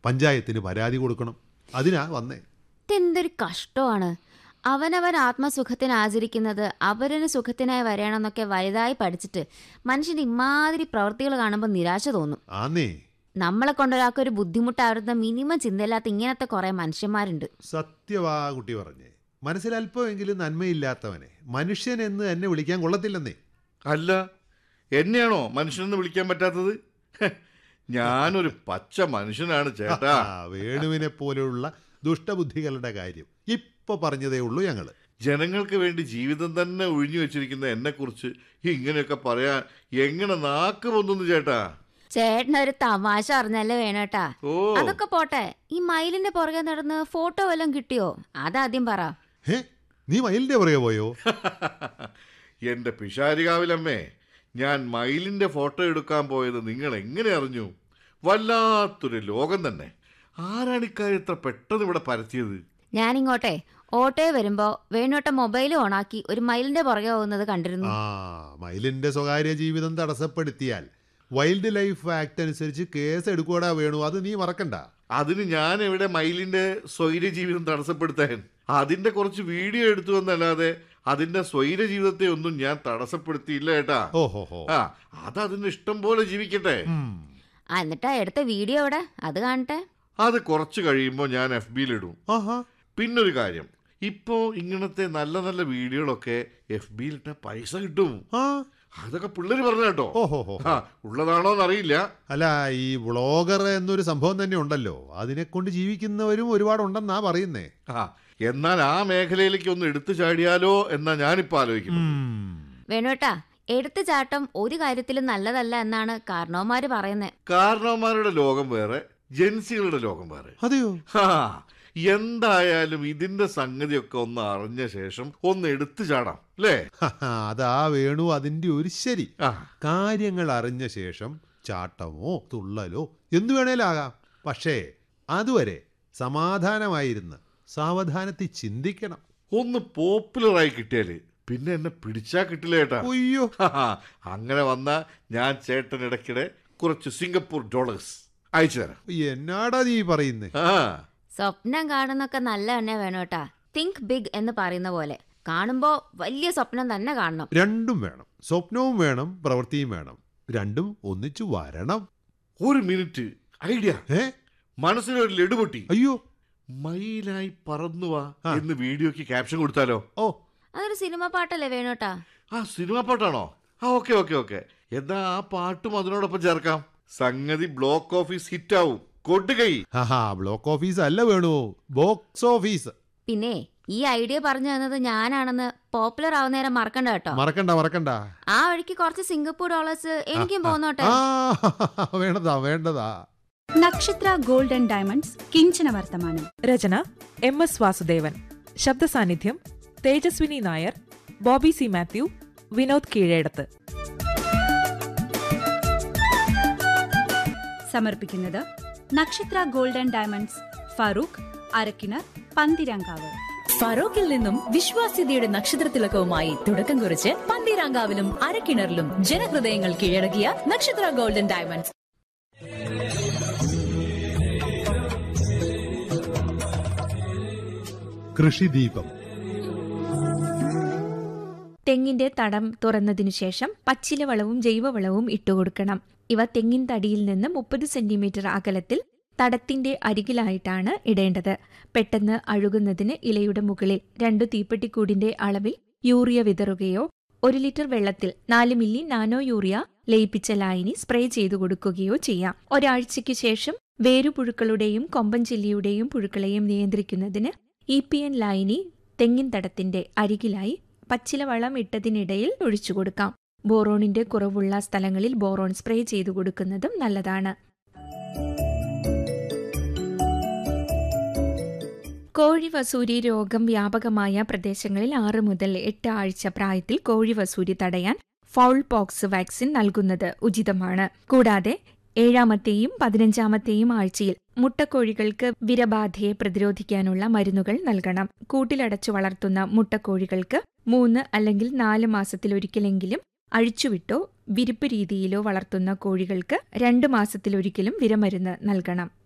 പഞ്ചായത്തിന് പരാതി കൊടുക്കണം അതിനാ വന്നേ ഇതെന്തൊരു കഷ്ടമാണ് അവനവൻ ആത്മസുഖത്തിന് ആചരിക്കുന്നത് അവരന് സുഖത്തിനായി വരണമെന്നൊക്കെ വലുതായി പഠിച്ചിട്ട് മനുഷ്യന് ഇമാതിരി പ്രവൃത്തികൾ കാണുമ്പോൾ നിരാശ തോന്നും ആന്നേ നമ്മളെ കൊണ്ടൊരാൾക്കൊരു ബുദ്ധിമുട്ടാവുന്ന മിനിമം ചിന്തയില്ലാത്ത ഇങ്ങനത്തെ കുറേ മനുഷ്യന്മാരുണ്ട് സത്യവാ കുട്ടി പറഞ്ഞേ മനസ്സിൽ അല്പമെങ്കിലും നന്മയില്ലാത്തവനെ മനുഷ്യൻ എന്ന് എന്നെ വിളിക്കാൻ കൊള്ളത്തില്ലെന്നേ അല്ല എന്നെയാണോ മനുഷ്യനെന്ന് വിളിക്കാൻ പറ്റാത്തത് ഹെ, ഞാനൊരു പച്ച മനുഷ്യനാണ് ചേട്ടാ ആ, വേണുവിനെ പോലെയുള്ള ദുഷ്ടബുദ്ധികളുടെ കാര്യം ഇപ്പൊ പറഞ്ഞതേ ഉള്ളൂ ഞങ്ങള് ജനങ്ങൾക്ക് വേണ്ടി ജീവിതം തന്നെ ഒഴിഞ്ഞു വെച്ചിരിക്കുന്ന എന്നെക്കുറിച്ച് ഇങ്ങനെയൊക്കെ പറയാൻ എങ്ങനെ നാക്ക് പൊന്തുന്നു ചേട്ടാ ചേട്ടനൊരു തമാശ അറിഞ്ഞല്ലേ വേണേട്ടാ ഓ അതൊക്കെ പോട്ടെ ഈ മയിലിന്റെ പുറകെ നടന്ന് ഫോട്ടോ വല്ലതും കിട്ടിയോ അതാദ്യം പറ ഹേ നീ മയിലിന്റെ പുറകെ പോയോ എന്റെ പിഷാരികാവിലമ്മേ ഞാൻ മയിലിന്റെ ഫോട്ടോ എടുക്കാൻ പോയത് നിങ്ങൾ എങ്ങനെ അറിഞ്ഞു വല്ലാത്തൊരു ലോകം തന്നെ ആരാണ് ഇക്കാര്യം ഇത്ര പെട്ടെന്ന് ഇവിടെ പരത്തിയത് ഞാനിങ്ങോട്ടെ ഓട്ടോയിൽ വരുമ്പോ വേണോട്ട മൊബൈൽ ഓണാക്കി ഒരു മയിലിന്റെ പുറകെ പോകുന്നത് കണ്ടിരുന്നു ആ മയിലിന്റെ സ്വകാര്യ ജീവിതം തടസ്സപ്പെടുത്തിയാൽ വൈൽഡ് ലൈഫ് ആക്ട് അനുസരിച്ച് കേസ് എടുക്കൂടാ വേണു അത് നീ മറക്കണ്ട അതിന് ഞാൻ എവിടെ മയിലിന്റെ സ്വൈര ജീവിതം തടസ്സപ്പെടുത്താൻ അതിന്റെ കുറച്ച് വീഡിയോ എടുത്തു എന്നല്ലാതെ അതിന്റെ സ്വൈര ജീവിതത്തെ ഒന്നും ഞാൻ തടസ്സപ്പെടുത്തിയില്ല ഏട്ടാ ഓഹോ ഹോ ആ അത് അതിന്റെ ഇഷ്ടം പോലെ ജീവിക്കട്ടെ ആ എന്നിട്ടാ എടുത്ത വീഡിയോ എവിടെ അത് കാണട്ടെ അത് കുറച്ച് കഴിയുമ്പോൾ ഞാൻ എഫ് ബിയിലിടും ആഹാ പിന്നൊരു കാര്യം ഇപ്പോ ഇങ്ങനത്തെ നല്ല നല്ല വീഡിയോകളൊക്കെ എഫ് ബിയിലിട്ട പൈസ കിട്ടും ആ അതൊക്കെ പിള്ളേര് പറഞ്ഞ കേട്ടോ ഓഹോ ഹോ ആ ഉള്ളതാണോ എന്നറിയില്ല അല്ല ഈ വ്ളോഗർ എന്നൊരു സംഭവം തന്നെ ഉണ്ടല്ലോ അതിനെ കൊണ്ട് ജീവിക്കുന്നവരും ഒരുപാടുണ്ടെന്നാ പറയുന്നേ ആ എന്നാൽ ആ മേഖലയിലേക്ക് ഒന്ന് എടുത്തു ചാടിയാലോ എന്നാ ഞാനിപ്പോ ആലോചിക്കുന്നത് വേണോട്ടാ എടുത്തു ചാട്ടം ഒരു കാര്യത്തിലും നല്ലതല്ല എന്നാണ് കാരണവന്മാര് പറയുന്നത് കാരണവന്മാരുടെ ലോകം വേറെ ജൻസികളുടെ ലോകം വേറെ അതെയോ ഹാ എന്തായാലും ഇതിന്റെ സംഗതിയൊക്കെ ഒന്ന് അറിഞ്ഞ ശേഷം ഒന്ന് എടുത്തു ചാടാം അല്ലേ ഹഹ, അതാ വേണു അതിന്റെ ഒരു ശരി ആ കാര്യങ്ങൾ അറിഞ്ഞ ശേഷം ചാട്ടമോ തുള്ളലോ എന്തു വേണേലാകാം പക്ഷേ അതുവരെ സമാധാനമായിരുന്ന് സാവധാനത്തിൽ ചിന്തിക്കണം ഒന്ന് പോപ്പുലറായി കിട്ടിയാല് പിന്നെ എന്നെ പിടിച്ചാ കിട്ടില്ല ചേട്ടാ ഒയ്യോ ഹാ, അങ്ങനെ വന്ന ഞാൻ ചേട്ടൻ ഇടയ്ക്കിടെ കുറച്ച് സിംഗപ്പൂർ ഡോളേഴ്സ് അയച്ചു തരാം എന്നാടാ നീ പറയുന്നേ ആ സ്വപ്നം കാണുന്നൊക്കെ നല്ല തന്നെ വേണോട്ടാ തിങ്ക് ബിഗ് എന്ന് പറയുന്ന പോലെ കാണുമ്പോ വലിയ സ്വപ്നം തന്നെ കാണണം രണ്ടും വേണം സ്വപ്നവും വേണം പ്രവൃത്തിയും വേണം രണ്ടും ഒന്നിച്ചു വരണം ഒരു മിനിറ്റ് ഐഡിയ ഏ മനസ്സിലൊരു ലഡു പൊട്ടി അയ്യോ മയിലായി പറന്നുവാ ആ. എന്ന് വീഡിയോക്ക് ക്യാപ്ഷൻ കൊടുത്താലോ ഓ അതൊരു സിനിമ പാട്ടല്ലേ വേണോട്ടാ ആ സിനിമ പാട്ടാണോ ആ ഓക്കെ ഓക്കെ ഓക്കെ എന്നാ ആ പാട്ടും അതിനോടൊപ്പം ചേർക്കാം സംഗതി ബ്ലോക്ക് ഓഫീസ് ഹിറ്റ് ആവും കൊടുകൈ ഹാ ബ്ലോക്ക് ഓഫീസ് അല്ല വേണു ബോക്സ് ഓഫീസ് പിന്നെ ഈ ഐഡിയ പറഞ്ഞു തന്നത് ഞാനാണെന്ന് പോപ്പുലർ ആവുന്നേരം മറക്കണ്ട കേട്ടോ മറക്കണ്ട മറക്കണ്ട ആ വഴിക്ക് കുറച്ച് സിംഗപ്പൂർ ഡോളേഴ്സ് എനിക്കും പോന്നോട്ടെ ആ വേണ്ടതാ വേണ്ടതാ നക്ഷത്ര ഗോൾഡ് ആൻഡ് ഡയമണ്ട്സ് കിഞ്ചന വർത്തമാനം രചന എം എസ് വാസുദേവൻ ശബ്ദ സാന്നിധ്യം തേജസ്വിനി നായർ ബോബി സി മാത്യു വിനോദ് കീഴേടത്ത് സമർപ്പിക്കുന്നത് Nakshatra gold and diamonds Farook Arakkinar Panthirankavu ഫറോക്കിൽ നിന്നും വിശ്വാസ്യതയുടെ നക്ഷത്രത്തിലക്കവുമായി തുടക്കം കുറിച്ച് പന്തീരാങ്കാവിലും അരക്കിണറിലും ജനഹൃദയങ്ങൾ കീഴടക്കിയ നക്ഷത്ര ഗോൾഡൻ ഡയമണ്ട്സ് കൃഷിദീപം തെങ്ങിന്റെ തടം തുറന്നതിനു ശേഷം പച്ചിലവളവും ജൈവവളവും ഇട്ടുകൊടുക്കണം ഇവ തെങ്ങിൻ തടിയിൽ നിന്ന് മുപ്പത് സെന്റിമീറ്റർ അകലത്തിൽ തടത്തിന്റെ അരികിലായിട്ടാണ് ഇടേണ്ടത് പെട്ടെന്ന് അഴുകുന്നതിന് ഇലയുടെ മുകളിൽ രണ്ടു തീപ്പെട്ടിക്കൂടിന്റെ അളവിൽ യൂറിയ വിതറുകയോ ഒരു ലിറ്റർ വെള്ളത്തിൽ നാല് മില്ലി നാനോ യൂറിയ ലയിപ്പിച്ച ലായനി സ്പ്രേ ചെയ്തു കൊടുക്കുകയോ ചെയ്യാം ഒരാഴ്ചയ്ക്ക് ശേഷം വേരുപുഴുക്കളുടെയും കൊമ്പൻ ചില്ലിയുടെയും പുഴുക്കളെയും നിയന്ത്രിക്കുന്നതിന് ഇ പി എൻ ലായനി തെങ്ങിൻ തടത്തിന്റെ അരികിലായി പച്ചില വളം ഇട്ടതിനിടയിൽ ഒഴിച്ചു കൊടുക്കാം ബോറോണിന്റെ കുറവുള്ള സ്ഥലങ്ങളിൽ ബോറോൺ സ്പ്രേ ചെയ്തു കൊടുക്കുന്നതും നല്ലതാണ് കോഴി വസൂരി രോഗം വ്യാപകമായ പ്രദേശങ്ങളിൽ ആറ് മുതൽ എട്ട് ആഴ്ച പ്രായത്തിൽ കോഴി വസൂരി തടയാൻ ഫൗൾ പോക്സ് വാക്സിൻ നൽകുന്നത് ഉചിതമാണ് കൂടാതെ ഏഴാമത്തെയും പതിനഞ്ചാമത്തെയും ആഴ്ചയിൽ മുട്ടക്കോഴികൾക്ക് വിരബാധയെ പ്രതിരോധിക്കാനുള്ള മരുന്നുകൾ നൽകണം കൂട്ടിലടച്ചു വളർത്തുന്ന മുട്ടക്കോഴികൾക്ക് മൂന്ന് അല്ലെങ്കിൽ നാല് മാസത്തിലൊരിക്കലെങ്കിലും അഴിച്ചുവിട്ടോ വിരിപ്പ് രീതിയിലോ വളർത്തുന്ന കോഴികൾക്ക് രണ്ട് മാസത്തിലൊരിക്കലും വിരമരുന്ന് നൽകണം